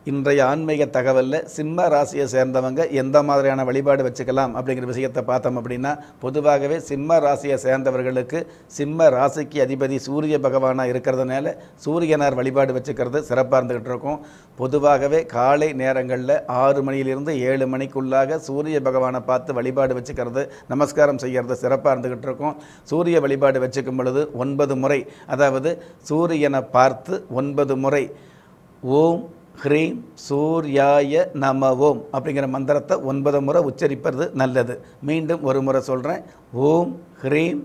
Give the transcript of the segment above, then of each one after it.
இன்றைய ஆன்மீக தகவலில் சிம்ம ராசியை சேர்ந்தவங்க எந்த மாதிரியான வழிபாடு வச்சுக்கலாம் அப்படிங்கிற விஷயத்தை பார்த்தோம் அப்படின்னா பொதுவாகவே சிம்ம ராசியை சேர்ந்தவர்களுக்கு சிம்ம ராசிக்கு அதிபதி சூரிய பகவானாக இருக்கிறதுனால சூரியனார் வழிபாடு வச்சுக்கிறது சிறப்பாக இருந்துகிட்டு இருக்கும் பொதுவாகவே காலை நேரங்களில் ஆறு மணியிலிருந்து ஏழு மணிக்குள்ளாக சூரிய பகவானை பார்த்து வழிபாடு வச்சுக்கிறது நமஸ்காரம் செய்கிறது சிறப்பாக இருந்துகிட்டு இருக்கும் சூரிய வழிபாடு வச்சுக்கும் பொழுது ஒன்பது முறை அதாவது சூரியனை பார்த்து ஒன்பது முறை ஓம் ஹ்ரீம் சூர்யாய நம ஓம் அப்படிங்கிற மந்திரத்தை ஒன்பது முறை உச்சரிப்பது நல்லது மீண்டும் ஒரு முறை சொல்கிறேன் ஓம் ஹ்ரீம்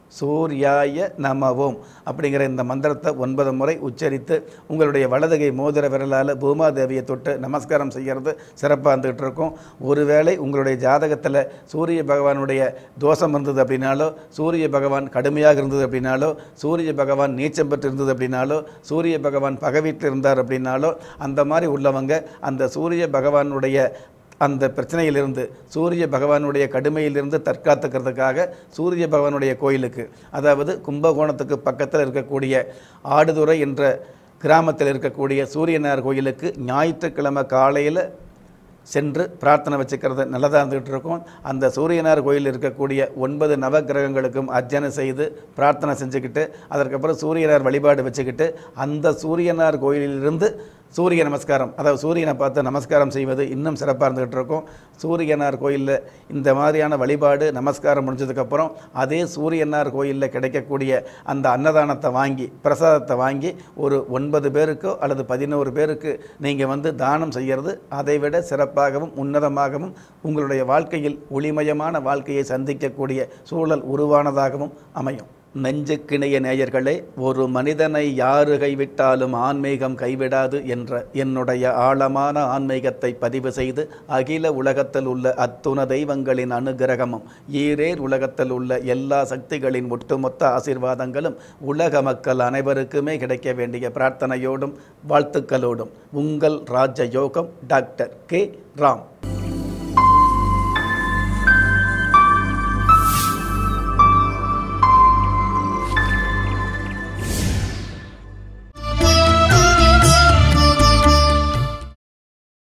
சூர்யாய நம ஓம் அப்படிங்கிற இந்த மந்திரத்தை ஒன்பது முறை உச்சரித்து உங்களுடைய வலதுகை மோதிர விரலால் பூமாதேவியை தொட்டு நமஸ்காரம் செய்கிறது சிறப்பாக இருந்துகிட்டு இருக்கும் ஒருவேளை உங்களுடைய ஜாதகத்தில் சூரிய பகவானுடைய தோஷம் இருந்தது அப்படின்னாலோ சூரிய பகவான் கடுமையாக இருந்தது அப்படின்னாலோ சூரிய பகவான் நீச்சம் பெற்று இருந்தது அப்படின்னாலோ சூரிய பகவான் பகை வீட்டில் இருந்தார் அப்படின்னாலோ அந்த மாதிரி உள்ளவங்க அந்த சூரிய பகவானுடைய அந்த பிரச்சனையிலிருந்து சூரிய பகவானுடைய கடுமையிலிருந்து தற்காத்துக்கிறதுக்காக சூரிய பகவானுடைய கோயிலுக்கு அதாவது கும்பகோணத்துக்கு பக்கத்தில் இருக்கக்கூடிய ஆடுதுறை என்ற கிராமத்தில் இருக்கக்கூடிய சூரியனார் கோயிலுக்கு ஞாயிற்றுக்கிழமை காலையில் சென்று பிரார்த்தனை வச்சுக்கிறது நல்லதாக இருந்துகிட்டு இருக்கும் அந்த சூரியனார் கோயில் இருக்கக்கூடிய ஒன்பது நவக்கிரகங்களுக்கும் அர்ச்சனை செய்து பிரார்த்தனை செஞ்சுக்கிட்டு அதற்கப்புறம் சூரியனார் வழிபாடு வச்சுக்கிட்டு அந்த சூரியனார் கோயிலிலிருந்து சூரிய நமஸ்காரம் அதாவது சூரியனை பார்த்து நமஸ்காரம் செய்வது இன்னும் சிறப்பாக இருந்துகிட்டு இருக்கும் சூரியனார் கோயிலில் இந்த மாதிரியான வழிபாடு நமஸ்காரம் முடிஞ்சதுக்கப்புறம் அதே சூரியனார் கோயிலில் கிடைக்கக்கூடிய அந்த அன்னதானத்தை வாங்கி பிரசாதத்தை வாங்கி ஒரு ஒன்பது பேருக்கோ அல்லது பதினோரு பேருக்கு நீங்கள் வந்து தானம் செய்கிறது அதைவிட சிறப்பாகவும் உன்னதமாகவும் உங்களுடைய வாழ்க்கையில் ஒளிமயமான வாழ்க்கையை சந்திக்கக்கூடிய சூழல் உருவானதாகவும் அமையும் நெஞ்சுக்கிணைய நேயர்களே ஒரு மனிதனை யாரு கைவிட்டாலும் ஆன்மீகம் கைவிடாது என்ற என்னுடைய ஆழமான ஆன்மீகத்தை பதிவு செய்து அகில உலகத்தில் உள்ள அத்துண தெய்வங்களின் அனுகிரகமும் ஈரேர் உலகத்தில் உள்ள எல்லா சக்திகளின் ஒட்டுமொத்த ஆசீர்வாதங்களும் உலக மக்கள் அனைவருக்குமே கிடைக்க வேண்டிய பிரார்த்தனையோடும் வாழ்த்துக்களோடும் உங்கள் ராஜ யோகம் டாக்டர் கே ராம்